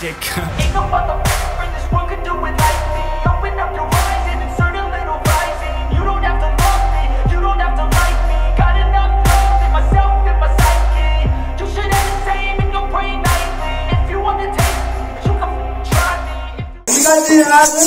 dick. Ain't no motherfucker in this world could do it like me. Open up your eyes and insert a little rising. You don't have to love me, you don't have to like me. Got enough love in myself and my psyche. You should have the same in your brain nightly. If you want to take me, you can f- try me. If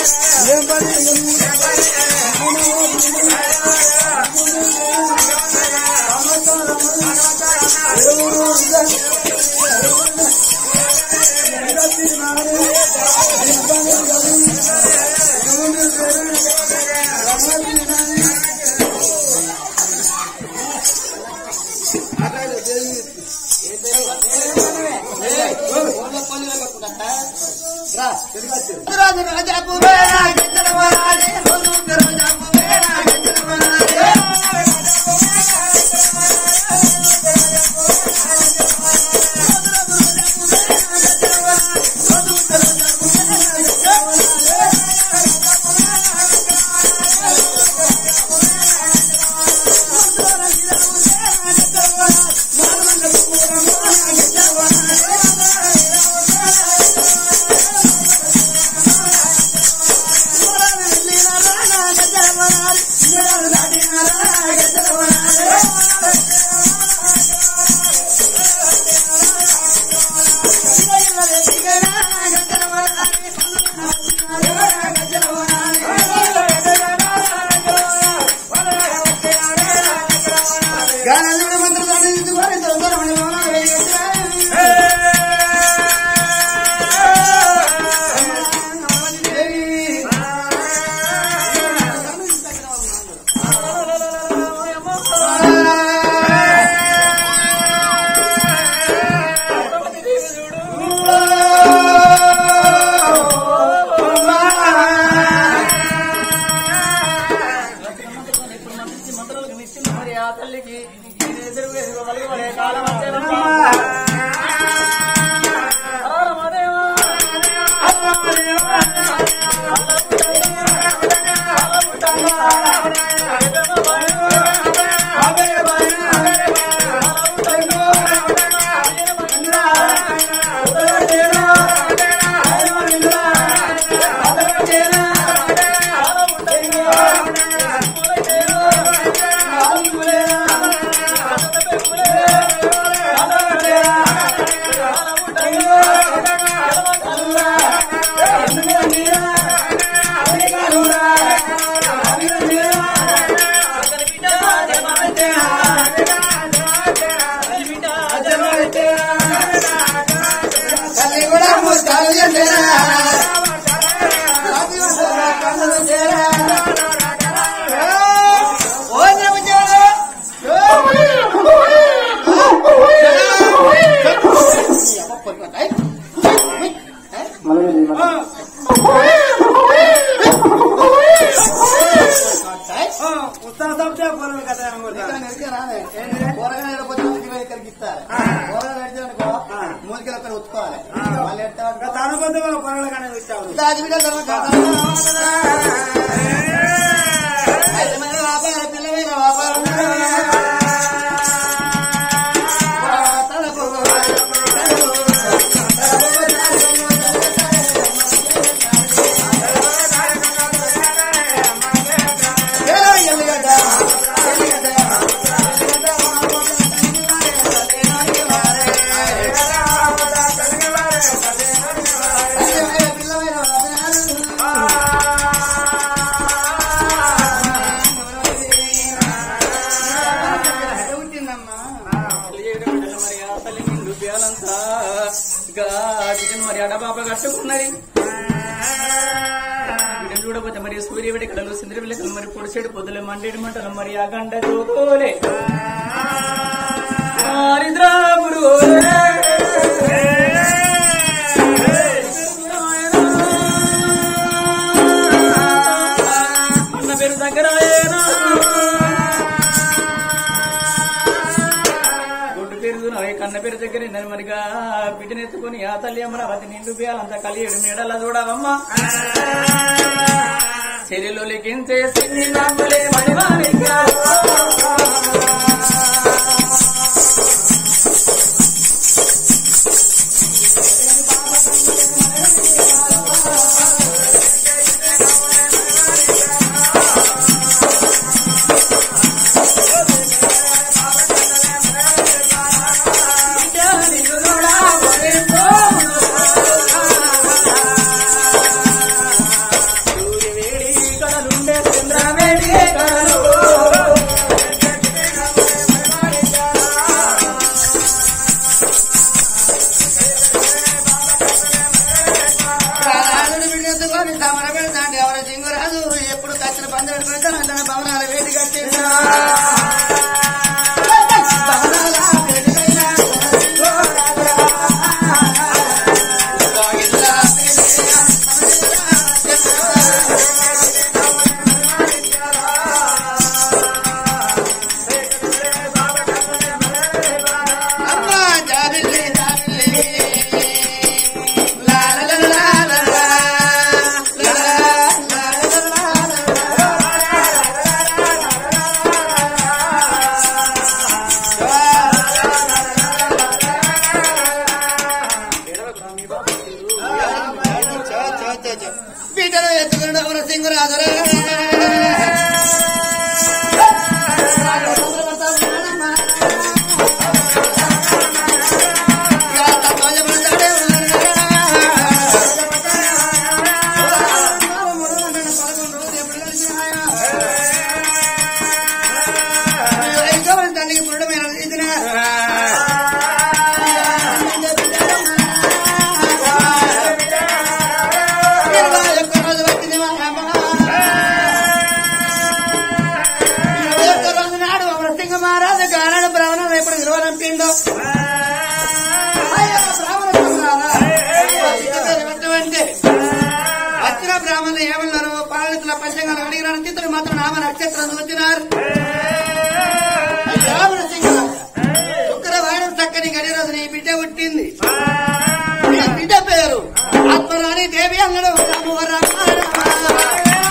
మరి ఆ తల్లికి ఇది ఎదురు ఎదురు వలగబడే కాలం వచ్చేదమ్మా. హర మదేవా. మరి ఆ తల్లి నిండు పేలంతా గా బిడ్డను మరి అడబాప కట్టుకున్నది బిడ్డను చూడకపోతే మరి సూర్య విడి కడలు సింద్రి విలకలు మరి పొడిసేడు పొద్దులే మండేడు మంటలు మరి ఆ గంట జోకోలే ఆరిద్ర గురువులే. అన్న పేరు దగ్గర గుడ్డు పేరు నవ్వే కన్న పేరు దగ్గర ఇందని మరిగా బిడ్డను ఎత్తుకుని ఆ తల్లి అమరావతి నిండు పేయాలంతా కలియడు మేడలా చూడవమ్మా చెల్లెలు లిఖించేసి నాకులే మణిమాణిక్య వచ్చిన బంధు పెట్టుకుని తన భవనాల వేడి కట్టేసిన అమ్మా జాబిల్లి జాబిల్లి లా లా లా లా లా లా లా లా బిడ్డను ఎత్తుకున్న ఉన్న సింగురాజురా తల్లికి పుట్టమైన నాడు వృత్తింగ మహారాజు గానాడు బ్రాహ్మణులు ఎప్పుడు విలువనంపిండు వచ్చిన బ్రాహ్మణులు ఏమన్నారు పాలితుల పంచంగాలు అడిగినారు చిత్రులు మాత్రం నామ నక్షత్రం చూచినారు శుక్రవారం చక్కని గడి రోజు నీ బిడ్డ పుట్టింది నీ బిడ్డ పేరు ఆత్మరాణి దేవి అంగడు రామ రామ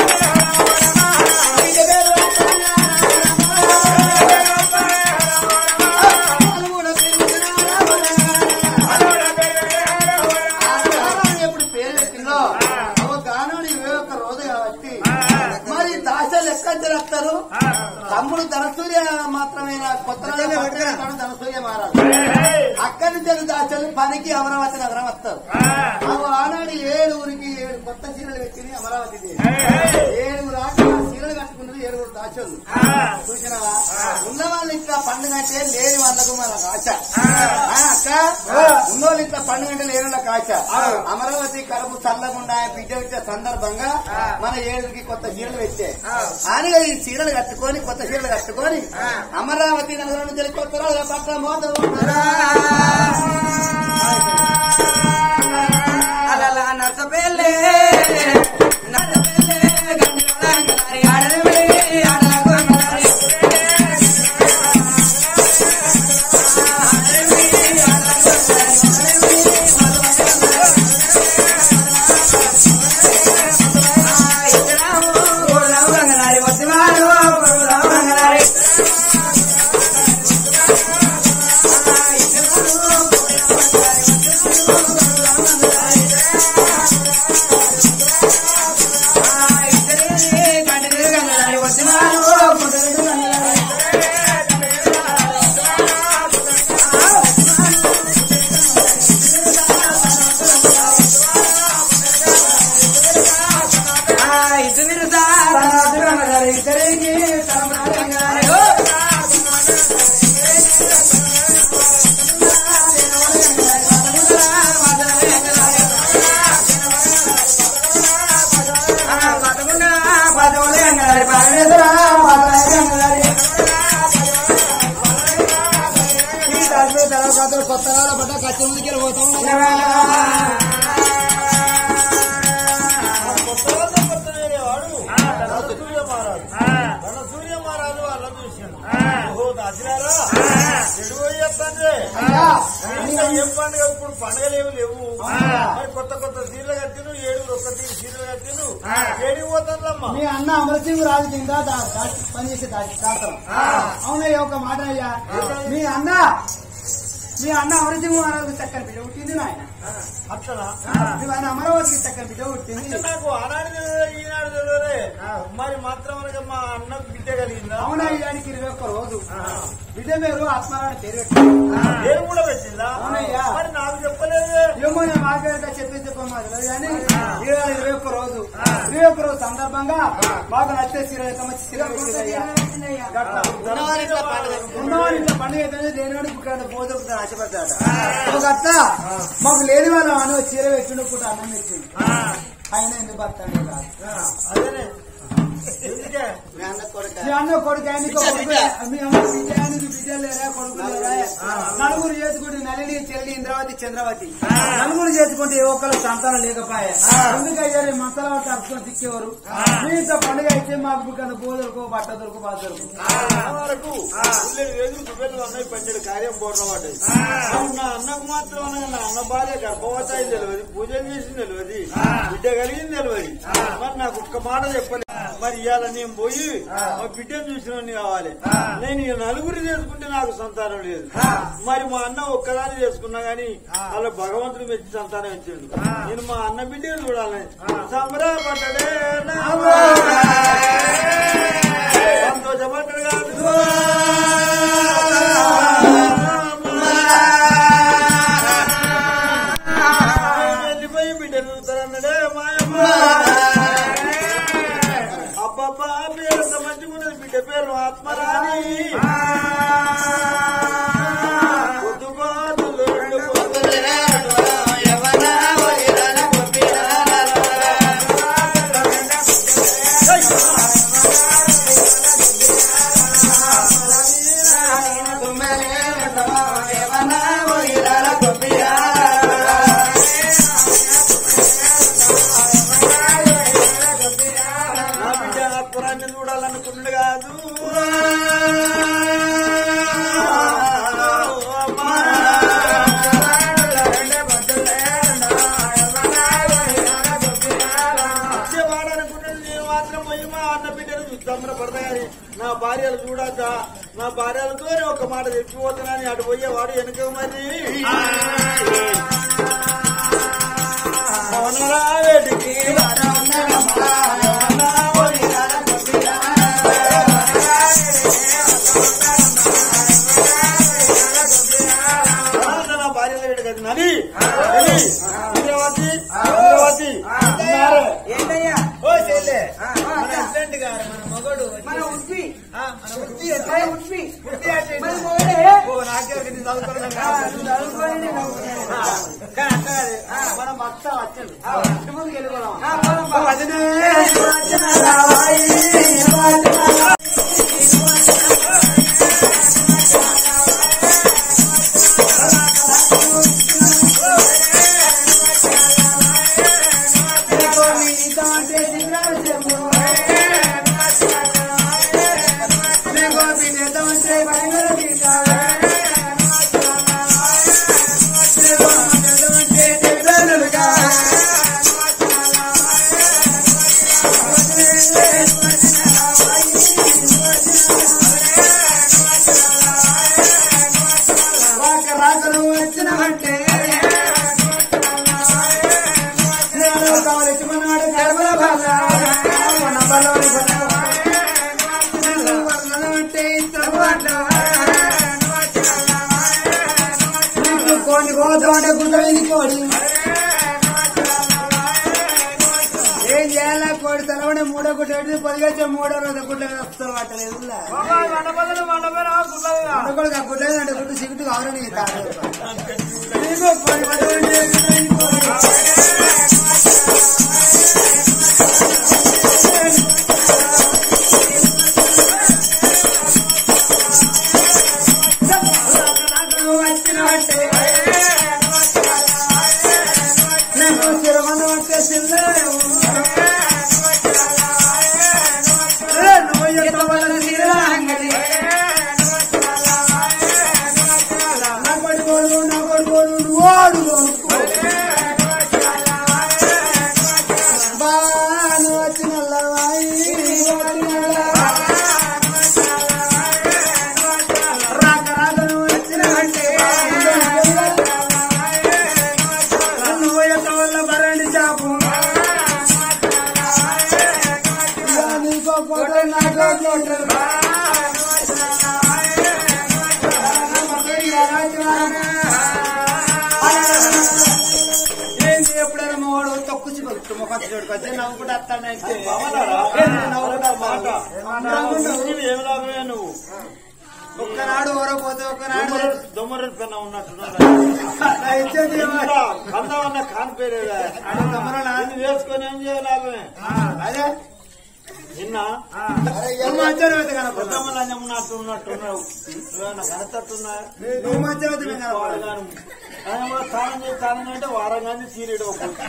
ఎప్పుడు పేరు పెట్టిందో అవ గానుడి ఒక రోజు కాబట్టి మరి దాసలు ఎక్కడ జరుగుతారు తమ్ముడు ధనసూర్య మాత్రమేనా కొత్త ధనసూర్య మారాలి అక్కడి నుంచి దాచలు పనికి అమరావతి నగరం వస్తారు అవి ఆనాడు ఏడు ఊరికి ఏడు కొత్త చీరలు పెట్టింది అమరావతి దేవి ఏడుగురు ఆట చీరలు కట్టుకున్నది ఏడుగురు దాచలు చూసినావా ఉన్న వాళ్ళు ఇట్లా పండుగ అంటే లేని వాళ్ళకు మనకు ఆశ ఆ, అక్క ఉన్న వాళ్ళు ఇట్లా పండుగ అంటే లేని వాళ్ళకి ఆశ అమరావతి కడుపు చల్లకుండా బిడ్డ వచ్చే సందర్భంగా మన ఏడుగురికి కొత్త చీరలు పెట్టే అని ఈ చీరలు కట్టుకొని కొత్త చీరలు కట్టుకొని అమరావతి నగరం నుంచి కొత్త రోజుల పట్ల మోదు అలలా నర్సపల్లె నర్సపల్లె గంగలాంగారి ఆడలవే ఆడలగొంగారి ఇక్కడాము గోడలవు గంగలారి వద్దివారు గోడలవు గంగలారి కొత్త పడ్డ కచ్చి ముందుకి పోతాం సూర్యమారాజు వాళ్ళ చూశాను ఓహో దాచినారా చెడుపోయేస్తాండ్రే ఏం పండుగ ఇప్పుడు పండుగలు ఏమి లేవు మరి కొత్త కొత్త సీర్లు కట్టిను ఏడుగురు ఒక్కటి సీర్లు కట్టిను ఏడికి పోతాండ్రమ్మా మీ అన్న అమరసింగ్ రాజు కింద దా- దా- పనిచేసే దా- డాక్టర్ అవునయ్య ఒక మాట అయ్యా మీ అన్న మీ అన్న అమరసింగ్ మహారాజు చక్కని బిడ్డ పుట్టింది నాయన అట్లనా మీ ఆయన అమరావతికి చక్కని బిడ్డ పుట్టింది నాకు ఆనాడు తెలియదు, ఈనాడు తెలియదే మరి మాత్రం అనగా మా అన్నకు బిడ్డ కలిగిందా అవునయ్యానికి ఇరవై ఒక్క రోజు బిడ్డ పేరు ఆత్మారాయణ పేరు పెట్టారు పేరు కూడా పెట్టిందా అవునయ్యా. మరి నాకు చెప్పలేదే ఏమో నేను మాట్లాడక చెప్పి చెప్పమాది కానీ ఇరవై ఇరవై ఒక్క రోజు ఇరవై ఒక్క రోజు సందర్భంగా మాకు నచ్చే సీర మంచి సీర పెట్టిందయ్యా. గట్ల. ఉన్నవారి ఇంట్లో పండుగ అయితే లేనివాడు ఇక్కడ పోదొరుకుతాను ఆశపడతాడు ఒక అత్త మాకు లేని వాళ్ళ అని చీర పెట్టిండు పూట అన్నం పెట్టిండు ఆయన ఎందుకు బతాడు అదేనే ఎందుకే మీ అన్న కొడుక మీ అన్న కొడుకు ఆయనకి బిడ్డ, కొడుకు బిడ్డ. మీ అమ్మ బిడ్డ ఆయనకి బిడ్డ లేరా కొడుకు లేరా నలుగురు చేసుకుంటే నలిని చెల్లి ఇంద్రావతి చంద్రవతి నలుగురు చేసుకుంటే ఏ ఒక్కరు సంతానం లేకపోయా ఎందుకయ్యా రేపు మసాలా వాటి అర్థం తిక్కేవారు మీతో పండుగ అయితే మాకు బుక్కన పో దొరుకు బట్ట దొరుకు బాధ దొరుకు వరకు ఉల్లెడు వేదులు దుబ్బెలు అన్నయ్య పంచాడు కార్యం పోవడం వాడు నా అన్నకు మాత్రం అనగా నా అన్న భార్య గర్భవతి అయింది తెలియదు పూజలు చేసింది తెలియదు బిడ్డ కలిగింది తెలియదు మరి నాకు ఒక్క మాట చెప్పలేదు మరి ఇవాళ నేను పోయి మా బిడ్డను చూసిన కావాలి నేను ఇక నలుగురు చేసుకుంటే నాకు సంతానం లేదు మరి మా అన్న ఒక్కదాన్ని చేసుకున్నా గాని వాళ్ళ భగవంతుడు మెచ్చి సంతానం ఇచ్చాడు నేను మా అన్న బిడ్డను చూడాలని సంబరపడ్డాడే నా సంతోషపడ్డాడు కాదు వెళ్ళిపోయి బిడ్డను చూస్తారన్నాడే మాయమ్మ అబ్బబ్బా పేరు ఎంత మంచిగున్నది బిడ్డ పేరు ఆత్మరాణి పొద్దుబాటులు రెండు పొద్దులు నా బిడ్డ ఆత్మరాన్ని చూడాలనుకున్నాడు కాదు వచ్చేవాడనుకున్నాడు నేను మాత్రం పోయి మా అన్న బిడ్డను చూద్దాం పడతా కానీ నా భార్యలు చూడద్దా నా భార్యలతో ఒక మాట చెప్పిపోతున్నాని అటు పోయేవాడు వెనుక మరి మౌనరావేటికి నా భార్యలు వేడు కదా నది నది ఇంద్రవతి ఇంద్రవతి ఉన్నారే ఏంటయ్యా ఓ చెల్లె మన హస్బెండ్ గారు మన మగడు మన ఉప్పి ఆ, మన ఉత్తి మన ఉప్పి ఉత్తి అంటే మన మొగడే. ఓ నాకే ఒక ఇది చదువుకోవడం ఆ, నువ్వు చదువుకోని నవ్వుతున్నావు. కానీ అట్లా కాదు. మనం మొత్తం వచ్చింది ఇంటి ముందుకు వెళ్ళిపోదాం ఆ, పోదాం బా. వదినే. నీతో అంటే సింగరాలు చెప్పు. నీకో బిడ్డతో ఉంటే బంగారు తీసావే. నీకో బిడ్డతో ఉంటే తిరునాళ్ళుగా. రాక రాకలు వచ్చినవంటే నేను కావలసిమన్నాడు కర్మల బాధ మన బలవని అంటే కోడి కోతోట గుడ్డని కోడి ఏం చేయాలా కోడి తలవని మూడో గుడ్డ పెట్టి పొదిగొచ్చే మూడో రోజు గుడ్డ వస్తారు పట్టలేదు మండపదలు మండపరా గుల్లగా. కొడుకు ఆ గుడ్డ అంటే గుడ్డు సిగుట్టు కావాలని నీకు కోడి పట్టవండి, గుడ్డని కోడి. వచ్చినట్టే నేను చిరమను అంటే చిల్లరేమో నువ్వు ఎంత వల్ల తీరా అంగడి నా కొడుకోడు నా కొడుకోడు ఓడు బాను వచ్చిన రాక రాకను వచ్చిన అంటే నువ్వు ఎంత వల్ల బరండి చాపు నీకో కోట నాకో కోట ఏంటి ఎప్పుడైనా మోడు తొక్కుచి ముఖం చూడుకొచ్చి నవ్వుకుంటూ వస్తానంటే బావలారా? నవ్వుకుంటా మాట. నీవు ఏమి లాభమే నువ్వు ఒక్కనాడు ఓరపోతే ఒక్కనాడు దొమ్మర- దొమ్మర పెన్న ఉన్నట్టున్నాడు నా ఇచ్చేది ఏమో. కందవన్న కానిపోయేదా ఆడ తమ్ముడు నా- ఇది వేసుకొని ఏం చేయాలి లాభమే అదే నిన్న అరే నువ్వు ఏమ్మా? మంచిగా అయితే కనపడతావు పెద్దమ్మ లంజం ఉన్నట్టు ఉన్నట్టున్నావు నువ్వేమన్నా కనతట్టున్నా నువ్వు మంచిగా అయితే మేము కనపడతాం వాడగాను. ఆయన కూడా స్నానం చేసి స్నానం అంటే వారం కానీ సీరియడ్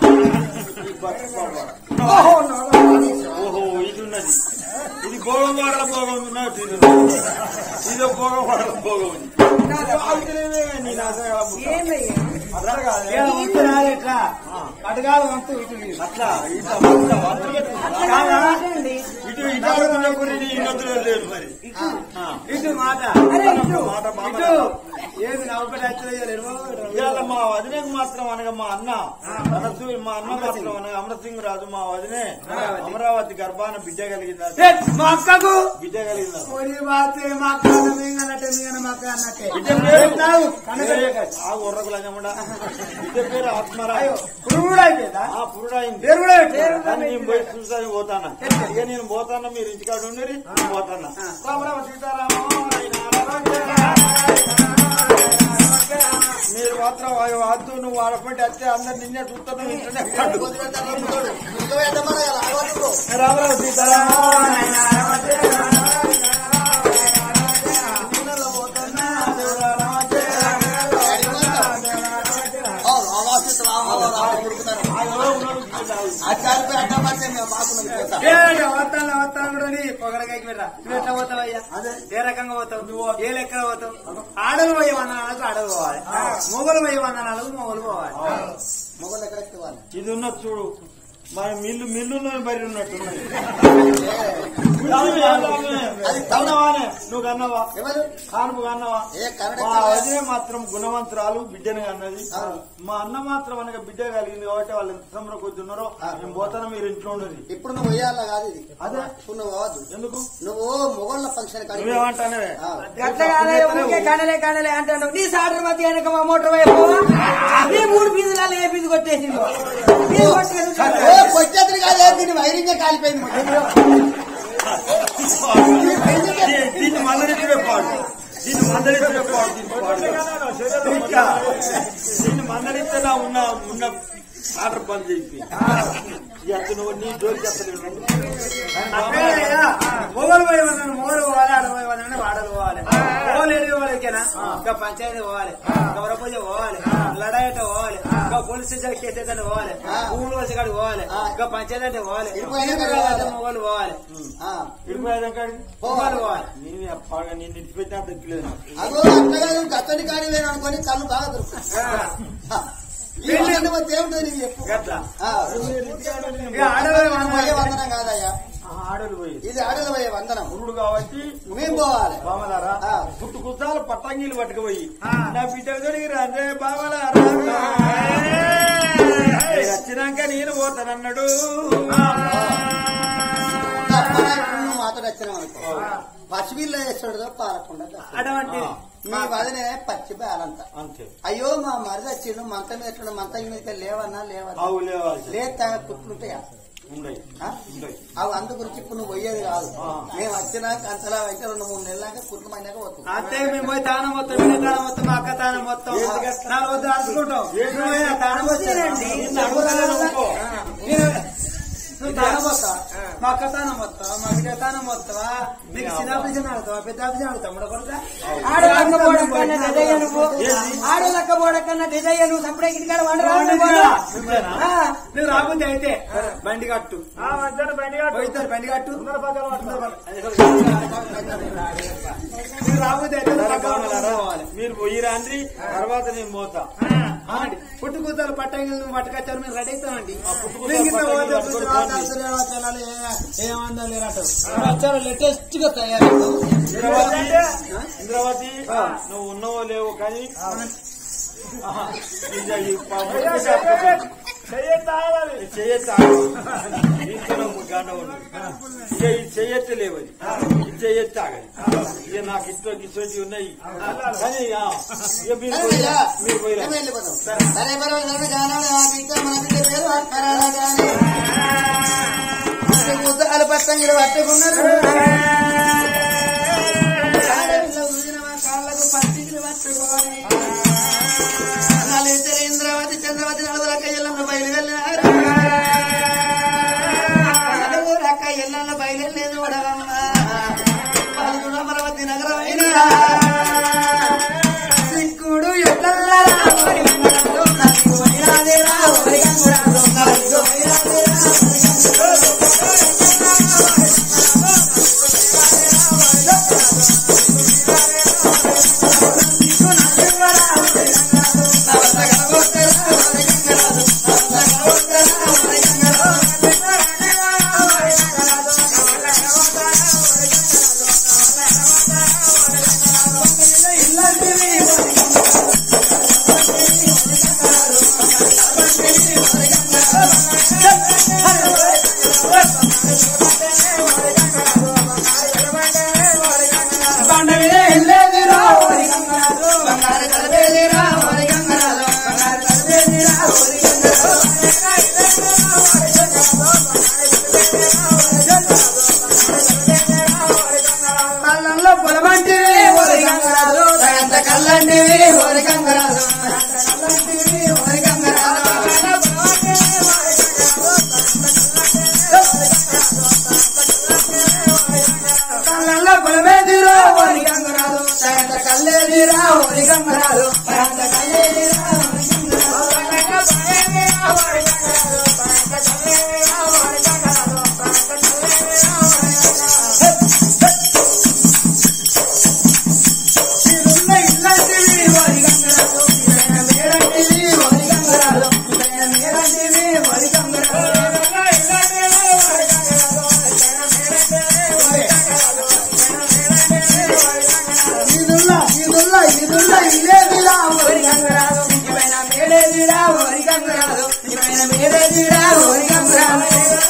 ఓహో ఇది ఉన్నది ఇది భోగం వాడల భోగం ఉన్నట్టు ఇది ఉన్నది. ఇది భోగం వాడల భోగం ఉంది అవుతలేవే నేను అసలు అట్లా కాదే. ఏ వంతు రాదు ఇట్లా అటు కాదు వంతు ఇటు నీరు. అట్లా ఇట్లా ఇట్లా వంతులు పెట్టుకుంటా. కాదా? ఇటు ఇటు ఆడుతున్న కొన్ని ఇన్నొద్దు లేదు మరి ఆ. ఇటు మాట మాట బాగా ఇటు ఏది నవ్వుకటి వచ్చలేదు ఇవాళ మా వదినకు మాత్రం అనగా మా అన్న అనసు మా అన్న మాత్రం అనగా అమరసింగ్ రాజు మా వదినే అమరావతి గర్భాన బిడ్డ కలిగిందా మా అక్కకు బిడ్డ కలిగిందా ఒరి బాతే మా అక్క మేము అన్నట్టే మేము మా అక్క అన్నట్టే బిడ్డ పేరు చెప్తావు, కనకయ్య. ఆ ఉర్రకు లంజముడా బిడ్డ పేరు ఆత్మరావు పురుగు కూడా అయిపోయిందా ఆ పురుడాయింది పేరు కూడా పెట్టు. కానీ నేను పోయి చూసాను పోతానా ఇక నేను పోతానా మీరు ఇంటికాడ ఉండేది నేను పోతానా రామ రామ సీతారామ మీరు మాత్రం వద్దు నువ్వు వాడపట్టి వస్తే అందరు నిన్నే చూస్తాను ఇంటనే కాదు. వదిలేద్దాం, ముసలోడు. ముసలోడు ఎంతమంది కదా, అలవాటు. రామ రామ సీతారామ ఓ, రావాల్సి రావాలి, రావాలి, ఉరుకుతారు. అచ్చారిపోయి అడ్డం పడితే మేము మాకు పోతాం. ఏ అవతాను అవతాను కూడా నీ పొగడకాయకి పెట్టరా నువ్వు ఎట్లా పోతావయ్యా ఏ రకంగా పోతావు నువ్వు ఏ లెక్క పోతావు ఆడలు పోయేవన్నాలకు ఆడలు పోవాలి మొగలు పోయేవన్నాలకు మొగలు పోవాలి మొగలు ఎక్కడికి పోవాలి? ఇది ఉన్నది చూడు మన మిల్లు మిల్లులో బరి ఉన్నట్టున్నది అది కన్నవానే నువ్వు కన్నవా ఎవరు కానుపు కన్నవా ఏ కన్నడ మా వదిన మాత్రం గుణవంతురాలు బిడ్డని అన్నది మా అన్న మాత్రం అనగా బిడ్డ కలిగింది కాబట్టి వాళ్ళు ఎంత సంబర కొద్ది ఉన్నారో నేను పోతాను మీరు ఇంట్లో ఉండదు ఇప్పుడు నువ్వు పోయాలా కాదు ఇది అదే ఇప్పుడు నువ్వు పోవద్దు ఎందుకు నువ్వు మొగోళ్ళ ఫంక్షన్ కాదు నువ్వేమంటానే ఆ. గట్లగానే ఊరికే కనలే కనలే అంటాడు నీ సాటర్ మధ్య వెనక మా మోటార్ వైపు నీ మూడు పీజులలో ఏ పీజు కొట్టేసిండు పీజు కొట్టేసి ఏ పొచ్చేతులు కాదే దీని వైరింగే కాలిపోయింది దీన్ని మందలించే పాడు దీన్ని మందలించే పాడు దీన్ని పాడు ఇంకా దీన్ని మందలిస్తే నా ఉన్న ఉన్న ఆర్డర్ బంద్ చేసి ఇక నువ్వు నీ జోలికి ఎత్తలేవు మొగలు పోయేవన్నాను మొగలు పోవాలి ఆడ పోయేవన్నాను వాడలు పోవాలి పోలేడు పోలేకేనా ఇంకా పంచాయతీ పోవాలి ఇంకా వరపూజ పోవాలి లడాయట పోవాలి ఇంకా పోలీస్ స్టేషన్ కేసు అయితే పోవాలి ఊళ్ళు వచ్చి కాడికి పోవాలి ఇంకా పంచాయతీ అంటే పోవాలి మొగలు పోవాలి ఆ. ఇడిపోయేదాకా మొగలు పోవాలి నేను బాగా నేను ఇడిచిపెట్టినా దొరికలేదు అగో అత్తగారు గత్తడి కాడి వేరు అనుకొని కళ్ళు బాగా దొరుకుతాయి ఈ వందనం వస్తే ఏముంటుంది నీకు చెప్పు గట్లా ఆ. ఇక ఆడవాళ్ళు ఇది మనం పోయే వందనం కాదయ్యా ఆడలు పోయి ఇది ఆడలు పోయే వందనం గురుడు కాబట్టి మేము పోవాలి బామలారా ఆ. పుట్టు కుసాలు పట్టంగిలు పట్టుకుపోయి నా బిడ్డ దొరికి రే బామలారా మీరు వచ్చినాక నేను పోతానన్నాడు తప్పనా ఇప్పుడు నువ్వు మాతో వచ్చినావు అనుకో పచ్చిబిల్ల వేస్తాడు పారకుండా అటువంటి మీ వదినే పచ్చి బేలంతా అంతే అయ్యో మా మరిది వచ్చిండు మంత మీద ఎట్లా మంత మీద లేవన్నా లేవన్నా ఆవు లేవాలి లేదా పుట్లుంటాయా ఉండయి ఆ? ఉండయి అవి అందు గురించి ఇప్పుడు నువ్వు పోయేది కాదు ఆ. మేము వచ్చినాక అంతలా అయితే రెండు మూడు నెలలాక కుటుంబమైనాక పోతుంది అంతే మేము పోయి తానం మొత్తం వీళ్ళ తానం మొత్తం మా అక్క తానం మొత్తం నాలుగు వద్ద అడుచుకుంటాం నువ్వు పోయి ఆ తానం వచ్చానండి నువ్వు తానం వస్తా మా అక్క తానం వస్తా మా బిడ్డ తానం వస్తావా నీకు చిన్న అభిజన్ ఆడుతావా పెద్ద అభిజన్ ఆడుతావు మూడో కొడుక ఆడలక్క పోడకన్నా డిజయ్య నువ్వు ఆడలక్క పోడకన్నా డిజయ్య నువ్వు సప్పుడే ఇంటికాడ వండరా నువ్వు రాబుద్ది అయితే బండి కట్టు పోయిస్తారు బండి కట్టు నువ్వు రాబుద్ది అయితే నువ్వు పక్క వాళ్ళతో పోవాలి. మీరు పోయిరా అండి తర్వాత నేను పోతా అవునండి పుట్టు కూతలు పట్టంగి నువ్వు పట్టుకొచ్చారు మేము రెడీ అవుతామండి పుట్టుకూతలు మీకు ఇంత పట్టంగిలు పోతే పట్టుకొని తర్వాత పోండి. అసలు ఏమో తెలాలి, ఏ- ఏమందో లేరంటారు వచ్చారు లేటెస్ట్ గా తయారు ఇంద్రవతి ఇంద్రవతి నువ్వు ఉన్నావో లేవో కానీ ఆహా, ఇది ఈ ప- చెయ్యెత్తి ఆగదు. నీతోనే ముగ్గానే ఉన్నది. ఇక ఈ చెయ్యెత్తి లేవది ఈ చెయ్యెత్తి ఆగదు ఇక నాకు ఇష్టం ఇష్టం ఉన్నాయి కానీ ఆ, ఇక మీరు పోయిరా. మీరు పోయిరా మేము వెళ్ళిపోతాం సరే పర్వాలేదు జానాడు ఆ బిడ్డ మన బిడ్డ పేరు అక్కరాలా కానీ ముద్దాలు పట్టంగిలు పట్టుకున్నారు కాళ్ళలో ఊదినవా, కాళ్ళకు పట్టింగులు పట్టుకోవాలి నలించరు ఇంద్రావతి చంద్రవతి నలుగురక్క ఎల్లమ్మ బయలు వెళ్ళినారు నలుగురక్క ఎల్లమ్మ బయలు గంగరాలు ప్రాంత కళ్యాణిరా వరి ఇదున్న ఇల్లంటివి వరి గంగరాలు ఇదైన మేడంటివి వరి గంగరాలు ఇదైన మేడంటివి వరి గంగరాలు ఇదుల్ల ఇదుల్ల ఇదుల్ల ఇదేదిరా వరి గంగరాలు ఇవైన మేడేదిరా వరి గంగరాలు ఇవైన మేడేదిరా వరి గంగరాలు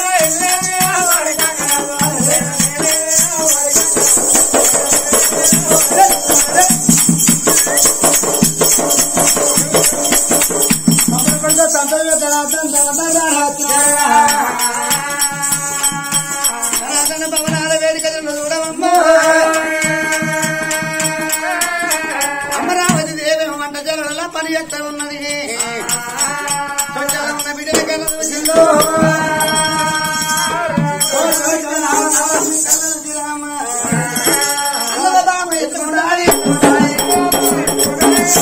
కొంత సంతోష తర్వాత సనాతన భవనాల వేదికలను చూడవమ్మా అమరావతి దేవి వంట జల పని ఎక్కడ ఉన్నది కొంచెం ఉన్న బిడ్డల కన్నా చూసిందో. అన్నదానం ఎత్తుకుండాలి, ఎత్తుకుండాలి.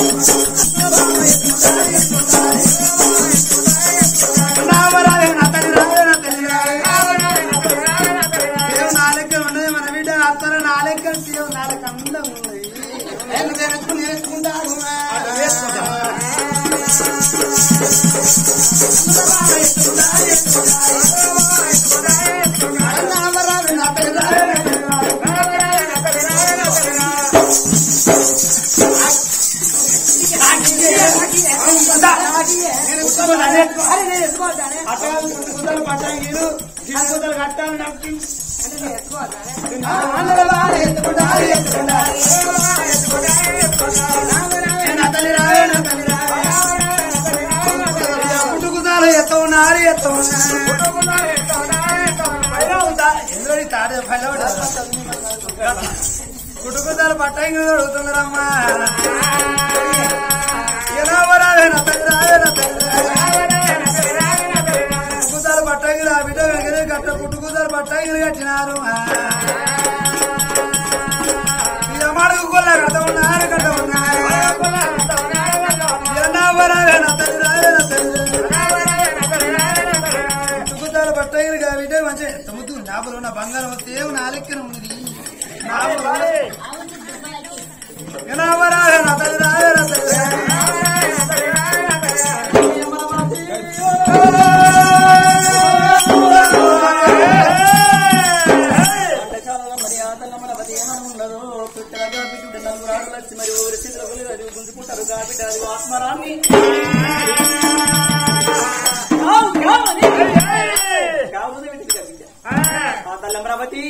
రామరావే నా తల్లి రావే నా తల్లి రావే. దేవుడు నా లెక్క ఉన్నది మన బిడ్డ అత్తర నా లెక్క దేవుడు నా లెక్క అందం ఉన్నది ఎందుకు ఎత్తుకుని ఎత్తుకుంటారు రామరావే నా తల్లి రావే నా తల్లి రావే. అరే నేను ఎత్తుకోవద్దానే అట్టాలు పుట్టుకుంటారు పట్టాంగిలు గిట్టుకుంటారు కట్టాలు నక్కి అంటే నేను ఎత్తుకోవద్దానే అందరూ ఎత్తుకుంటారు ఎత్తుకుంటారు నా తల్లి రావే నా తల్లి రావే పుట్టుకుతారు ఎత్త ఉన్నారు ఎత్త ఉన్నారు ఎందులో తాడే ఫైల్ పుట్టుకుతారు పట్టంగి అడుగుతున్నారమ్మా ఎలా వరాలే నా తల్లి రావే నా తల్లి రావే పుట్టుకుతారు పట్టంగిలు ఆ బిడ్డ వెంకటే కట్ట పుట్టుకుతారు పట్టంగిలు కట్టినారు ఇక మడుగు కొల్ల కట్ట ఉన్నారు కట్ట ఉన్నారు ఎలా వరాలే నా తల్లి రావే నా తల్లి పుట్టుకుతారు పట్టంగిలు ఆ బిడ్డ మంచి తమ్ముతూ నాపులు నా బంగారం వస్తే నా లెక్కన ఉన్నది ఎలా వరాలే నా తల్లి రావే నా తల్లి అంతకాలంలో మరి ఆటల మన పది ఏమైనా ఉండదు పుట్టగా బిడ్డ నలుగురు ఆటలు వచ్చి మరి ఊరి చేతులు అది గుంజుకుంటారు కాబట్టి అది ఆత్మరాన్ని కావు, కావు అని. కాకపోతే వీటికి కట్టించా. ఆ తల్లి అమరావతి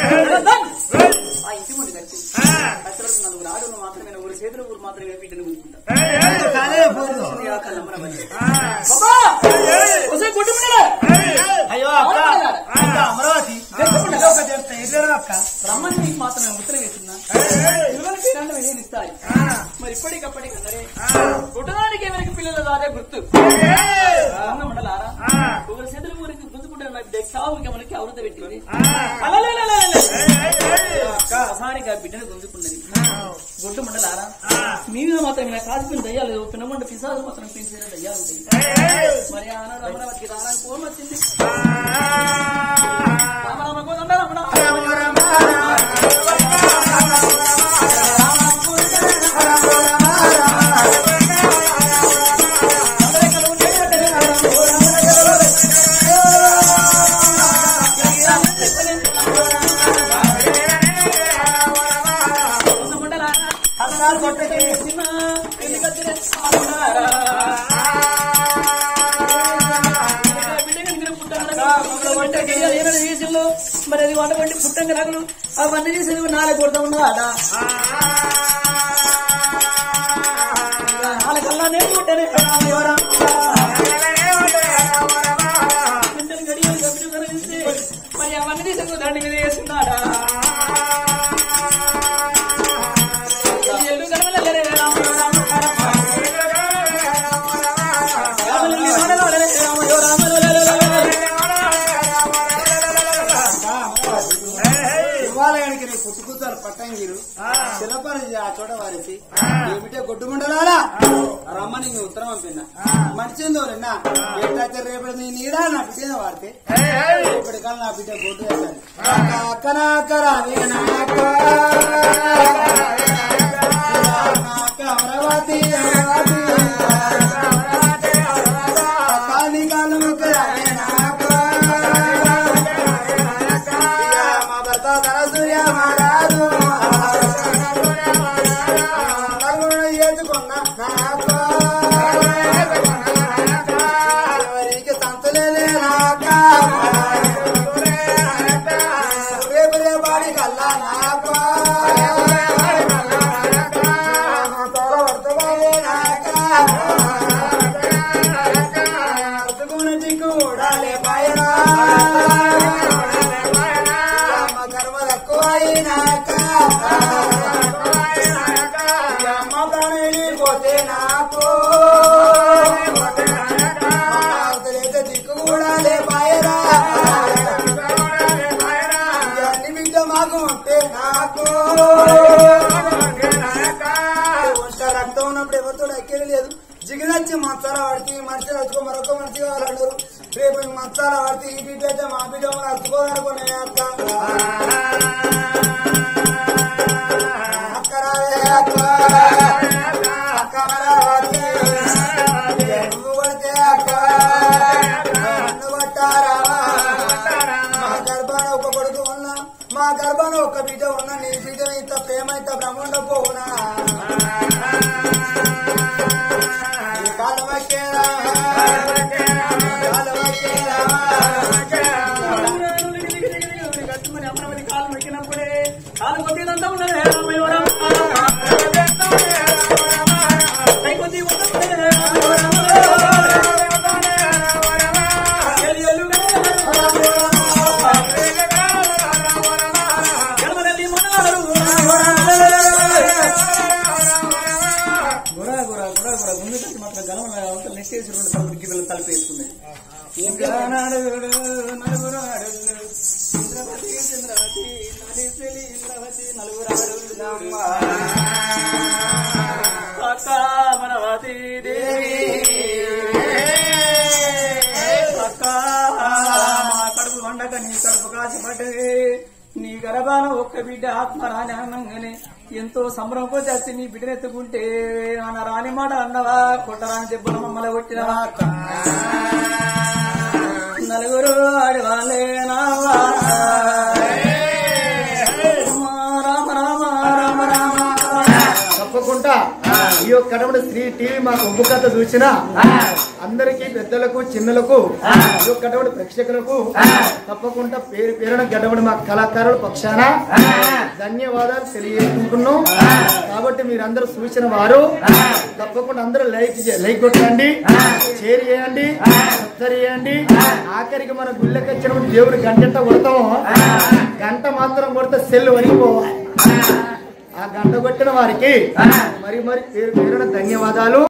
ఆ ఇంటి ముందు కట్టి కట్టవలసిన నలుగురు ఆడలు మాత్రమే ఊరి చేతులు ఊరు మాత్రమే బిడ్డను గుంజుకుంటారు ఆ తల్లి అమరావతి బాబా! ఒసేయ్ కుటుంబీకులా! అయ్యో అక్క అక్క అమరావతి ఇది ఒక చెప్తా ఎదురు అక్క రమ్మని నీకు మాత్రమే ఉత్తరం వేస్తున్నా పిల్లలకి రెండు వేలు ఇస్తాయి మరి ఇప్పటికప్పటికి అందరే పుట్టడానికి ఎవరికి పిల్లలు రాదే గుర్తు అన్న ఉండలారా ఒకరి చేతులు ఊరికి గుంజుకుంటే నాకు సావుకి మనకి అవృత పెట్టింది ఒకసారిగా బిడ్డను గుంజుకున్నది గుడ్డు మండలారా మీ మీద మాత్రం ఇలా కాసిపోయిన దయ్యాలు పిన్నమండ పిసాలు మాత్రం పెంచిన దయ్యాలు ఉంటాయి మరి ఆనాడు అమరావతికి రానా కోపం వచ్చింది రామ రామ కోదండ రమణ మరి అది వంటబండి పుట్టంగా రగులు అవన్నీ చేసి నాలుగు కొడతా ఉన్నాడా నాలుగల్లా నేను పుట్టానే పుట్టని గడియలు గడియలు కలిగిస్తే మరి అవన్నీ తీసి దాన్ని మీద వేస్తున్నాడా ఎల్లు కనవలే రామ రామ శివాలయానికి నీ పుట్టుకుతారు పట్ట పట్టంగిరు శిలపరి ఆ చోట వారికి ఏమిటే గొడ్డు ముండలాలా రమ్మని ఇంక ఉత్తరం పంపిన మనిషిందో నిన్న ఎట్లా రేపటి నీ నీడా నా బిడ్డ వాడితే రేపటి కాలం నా బిడ్డ గొడ్డు వేశాను అమరావతి అమరావతి కాలి కాలము మా భర్త తనసూయ మహారాజు నలుగురు ఏదుకున్న నాకు ఎవరికి సంతులేలే నాక రేపు రేపాడి కల్లా నాకు తోడ వర్తమాలే నాక అతుకున్న చిక్కు ఊడాలే పైన అమ్మ గర్వ తక్కువ అయినాక అమ్మ ప్రాణి పోతే నాకు అవతలైతే దిక్కు కూడా లేపాయరా అన్ని బిడ్డ మాకు ఉంటే నాకు ఒంట రక్తం ఉన్నప్పుడు ఎవరితో ఎక్కేది లేదు జిగినచ్చి మచ్చాల వాడికి మనిషి రచ్చుకో మరొక మనిషి కావాలన్నారు రేపు ఈ మచ్చాల వాడితే ఈ బిడ్డ అయితే మా బిడ్డ అర్థుకోదనుకునే అక్క అక్కరాలే అక్క అక్కరాలే నువ్వు పడితే అక్క నన్ను పట్టారా మా గర్భాన ఒక కొడుకు ఉన్నా మా గర్భాన ఒక బిడ్డ ఉన్నా నీ బిడ్డ ఇంత ప్రేమ ఇంత బ్రహ్మండ పోవునా ఈ కాలమక్కేరా, కాలమక్కేరా. గట్టుమని అమరావతి కాలు మొక్కినప్పుడే కాలు కొద్దిదంతా ఉన్నదే రామయోరం. కై కొద్ది ఉన్నప్పుడే ఎలి ఎల్లుగా ఎడమనెల్లి మనవరు. గురా గురా గురా గురా ముందు నుంచి మాత్రం గలమల అవతల నెట్టేసి రెండు తలుపులు గిన్నెలు తలుపు వేసుకున్నాయి ఇంకా నలుగురు నలుగురు ఆడళ్ళు ఇంద్రవతి చంద్రవతి నలిసిలి ఇంద్రవతి నలుగురు ఆడళ్ళు అక్క మనవతి దేవి అక్క మా కడుపు వండక నీ కడుపు కాసిపడ్డది నీ గర్భాన ఒక్క బిడ్డ ఆత్మ రాని అనంగానే ఎంతో సంబరంతో చేసి నీ బిడ్డను ఎత్తుకుంటే అన్న రాని మాట అన్నవా కొట్టరాని దెబ్బలు మమ్మల్ని కొట్టినవా అక్క నలుగురు ఆడవాళ్ళే నావా రామ రామ రామ రామ తప్పకుండా ఈ యొక్క కడపడి శ్రీ టీవీ మాకు ఒగ్గు కథ చూసిన అందరికీ పెద్దలకు చిన్నలకు ఈ యొక్క కడపడి ప్రేక్షకులకు తప్పకుండా పేరు పేరున గడపడి మా కళాకారుల పక్షాన ధన్యవాదాలు తెలియజేసుకుంటున్నాం కాబట్టి మీరందరూ చూసిన వారు తప్పకుండా అందరూ లైక్ చే- లైక్ కొట్టండి షేర్ చేయండి సబ్స్క్రైబ్ చేయండి ఆఖరికి మన గుళ్ళకి వచ్చినప్పుడు దేవుడు గంట కొడతాము గంట మాత్రం కొడితే సెల్ వరిగిపోవాలి ఆ గంట కొట్టిన వారికి మరి మరి పేరు పేరున ధన్యవాదాలు